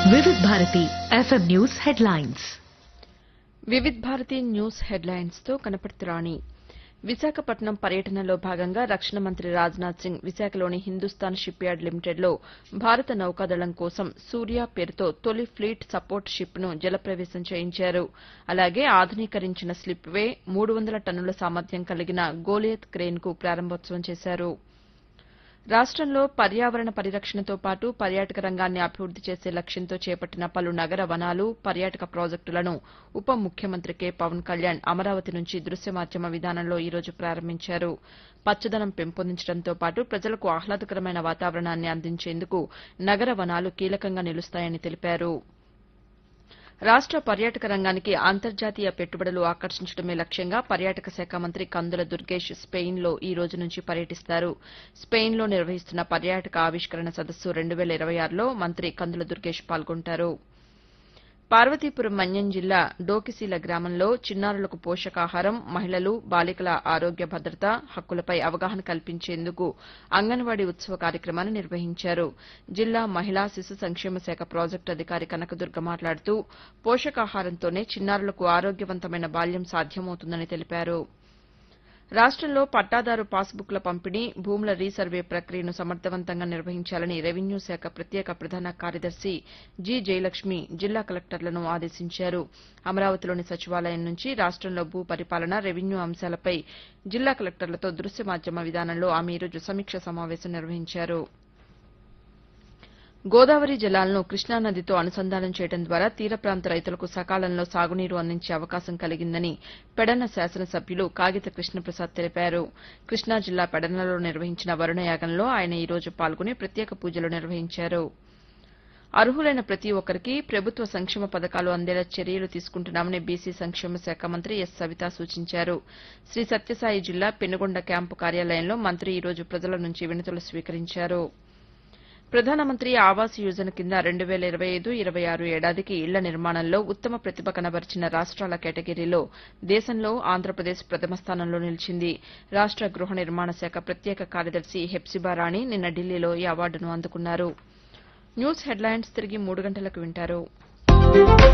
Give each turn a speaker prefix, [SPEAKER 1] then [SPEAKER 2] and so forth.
[SPEAKER 1] Vividh Bharati FM news headlines
[SPEAKER 2] Vividh Bharati news headlines తో కనపర్తి రాణి విశాఖపట్నం పర్యటనలో భాగంగా రక్షణ మంత్రి రాజ్నాథ్ సింగ్ విశాఖలోని హిందుస్థాన్ షిప్ యార్డ్ లిమిటెడ్లో భారత నౌకాదళం కోసం సూర్య పేరుతో తొలి ఫ్లీట్ సపోర్ట్ షిప్ ను జలప్రవేశం చేయించారు అలాగే ఆధునీకరించిన స్లిప్ వే మూడు వందల టన్నుల సామర్థ్యం కలిగిన గోలియత్ క్రేన్ కు ప్రారంభోత్సవం చేశారు రాష్టంలో పర్యావరణ పరిరక్షణతో పాటు పర్యాటక రంగాన్ని అభివృద్ది చేసే లక్ష్యంతో చేపట్టిన పలు నగర వనాలు పర్యాటక ప్రాజెక్టులను ఉప ముఖ్యమంత్రి కె పవన్ కళ్యాణ్ అమరావతి నుంచి దృశ్య మాధ్యమ విధానంలో ఈ రోజు ప్రారంభించారు పచ్చదనం పెంపొందించడంతో పాటు ప్రజలకు ఆహ్లాదకరమైన వాతావరణాన్ని అందించేందుకు నగర వనాలు కీలకంగా నిలుస్తాయని తెలిపారు రాష్ట పర్యాటక రంగానికి అంతర్జాతీయ పెట్టుబడులు ఆకర్షించడమే లక్ష్యంగా పర్యాటక శాఖ మంత్రి కందుల దుర్గేష్ స్పెయిన్లో ఈ రోజు నుంచి పర్యటిస్తారు స్పెయిన్లో నిర్వహిస్తున్న పర్యాటక ఆవిష్కరణ సదస్సు రెండు వేల ఇరవై ఆరులో మంత్రి కందుల దుర్గేష్ పాల్గొంటారు పార్వతీపురం మన్యం జిల్లా డోకిసీల గ్రామంలో చిన్నారులకు పోషకాహారం మహిళలు బాలికల ఆరోగ్య భద్రత హక్కులపై అవగాహన కల్పించేందుకు అంగన్వాడీ ఉత్సవ కార్యక్రమాన్ని నిర్వహించారు జిల్లా మహిళా శిశు సంక్షేమ శాఖ ప్రాజెక్టు అధికారి కనకదుర్గ మాట్లాడుతూ పోషకాహారంతోనే చిన్నారులకు ఆరోగ్యవంతమైన బాల్యం సాధ్యమవుతుందని తెలిపారు రాష్టంలో పట్టాదారు పాస్బుక్ల పంపిణీ భూముల రీసర్వే ప్రక్రియను సమర్థవంతంగా నిర్వహించాలని రెవెన్యూ శాఖ ప్రత్యేక ప్రధాన కార్యదర్శి జి జయలక్ష్మి జిల్లా కలెక్టర్లను ఆదేశించారు అమరావతిలోని సచివాలయం నుంచి రాష్టంలో భూ పరిపాలన రెవెన్యూ అంశాలపై జిల్లా కలెక్టర్లతో దృశ్య మాధ్యమ విధానంలో ఆమె ఈరోజు సమీక్ష సమావేశం నిర్వహించారు గోదావరి జలాలను కృష్ణానదితో అనుసంధానం చేయడం ద్వారా తీర ప్రాంత రైతులకు సకాలంలో సాగునీరు అందించే అవకాశం కలిగిందని పెడన శాసనసభ్యులు కాగిత కృష్ణప్రసాద్ తెలిపారు కృష్ణా జిల్లా పెడనలో నిర్వహించిన వరుణయాగంలో ఆయన ఈ రోజు పాల్గొని ప్రత్యేక పూజలు నిర్వహించారు అర్హులైన ప్రతి ఒక్కరికి ప్రభుత్వ సంక్షేమ పథకాలు అందేలా చర్యలు తీసుకుంటున్నామని బీసీ సంక్షేమ శాఖ మంత్రి ఎస్ సవిత సూచించారు శ్రీ సత్యసాయి జిల్లా పెనుగొండ క్యాంపు కార్యాలయంలో మంత్రి ఈ రోజు ప్రజల నుంచి వినతులు స్వీకరించారు ప్రధానమంత్రి ఆవాస్ యోజన కింద రెండు వేల ఇరవై ఐదు ఇరవై ఆరు ఏడాదికి ఇళ్ల నిర్మాణంలో ఉత్తమ ప్రతిభ కనబర్చిన రాష్ట్రాల కేటగిరీలో దేశంలో ఆంధ్రప్రదేశ్ ప్రథమ స్థానంలో నిలిచింది రాష్ట గృహ నిర్మాణ శాఖ ప్రత్యేక కార్యదర్శి హెప్సిబా రాణి నిన్న ఢిల్లీలో ఈ అవార్డును అందుకున్నారు న్యూస్ హెడ్లైన్స్ తిరిగి మూడు గంటలకు వింటారు